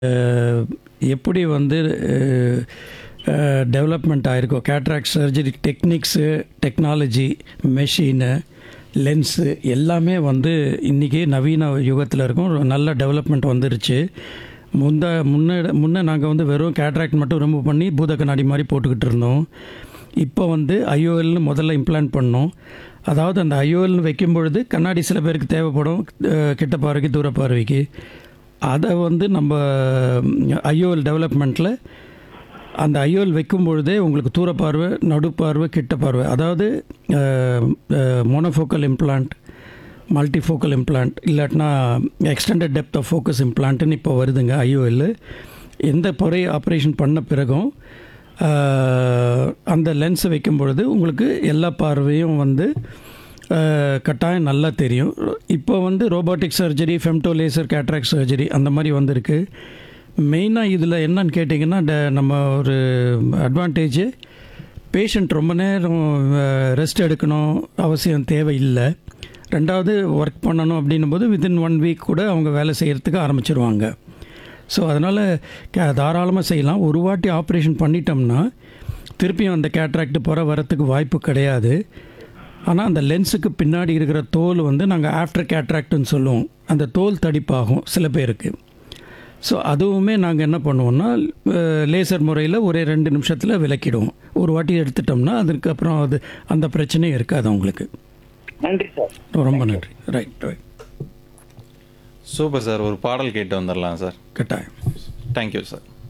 அஹ், எப்படி வந்து டெவலப்மெண்ட் ஆகிருக்கோ cataract surgery techniques technology machine lens எல்லாமே வந்து இன்றைக்கி நவீன யுகத்தில் இருக்கும் ஒரு நல்ல டெவலப்மெண்ட் வந்துருச்சு முந்த முன்ன முன்னே நாங்கள் வந்து வெறும் கேட்ராக்ட் மட்டும் ரிமூவ் பண்ணி பூத கண்ணாடி மாதிரி போட்டுக்கிட்டு இருந்தோம் இப்போ வந்து ஐஓஎல்னு முதல்ல இம்ப்ளான்ட் பண்ணோம் அதாவது அந்த ஐஓஎல்னு வைக்கும் பொழுது கண்ணாடி சில பேருக்கு தேவைப்படும் அஹ், கிட்ட பார்வைக்கு தூர பார்வைக்கு அதை வந்து நம்ம ஐஓஎல் டெவலப்மெண்ட்டில் அந்த ஐஓஎல் வைக்கும் பொழுதே உங்களுக்கு தூர பார்வை நடுப்பார்வை கிட்ட பார்வை அதாவது மோனோஃபோக்கல் இம்ப்ளான்ட் மல்டிஃபோக்கல் இம்ப்ளான்ட் இல்லாட்டினா எக்ஸ்டெண்டட் டெப்த் ஆஃப் ஃபோக்கஸ் இம்ப்ளான்ட்னு இப்போ வருதுங்க ஐஓஎல் எந்த பொறை ஆப்ரேஷன் பண்ண பிறகும் அஹ், அந்த லென்ஸை வைக்கும் பொழுது உங்களுக்கு எல்லா பார்வையும் வந்து அஹ், கட்டாயம் நல்லா தெரியும் இப்போ வந்து robotic surgery femto laser cataract surgery அந்த மாதிரி வந்திருக்கு மெயினாக இதில் என்னன்னு கேட்டிங்கன்னா ட- நம்ம ஒரு அட்வான்டேஜ் பேஷண்ட் ரொம்ப நேரம் ரெஸ்ட் எடுக்கணும் அவசியம் தேவையில்லை ரெண்டாவது ஒர்க் பண்ணணும் அப்படின்னும் போது வித்தின் ஒன் வீக் கூட அவங்க வேலை செய்கிறதுக்கு ஆரம்பிச்சிருவாங்க ஸோ அதனால் தாராளமாக செய்யலாம் ஒரு வாட்டி ஆப்ரேஷன் பண்ணிட்டோம்னா திருப்பியும் அந்த கேட்ராக்ட் புற வரத்துக்கு வாய்ப்பு கிடையாது ஆனால் அந்த லென்ஸுக்கு பின்னாடி இருக்கிற தோல் வந்து நாங்கள் ஆஃப்டர் கேட்ராக்ட்னு சொல்லுவோம் அந்த தோல் தடிப்பாகும் சில பேருக்கு ஸோ அதுவுமே நாங்கள் என்ன பண்ணுவோம்னா லேசர் முறையில் ஒரே ரெண்டு நிமிஷத்தில் விளக்கிடுவோம் ஒரு வாட்டி எடுத்துட்டோம்னா அதுக்கப்புறம் அது அந்த பிரச்சனையும் இருக்காது அவங்களுக்கு நன்றி சார் ரொம்ப நன்றி ரைட் ரைட் சூப்பர் சார் ஒரு பாடல் கேட்டு வந்துடலாம் சார் கட்டாயம் தேங்க்யூ சார்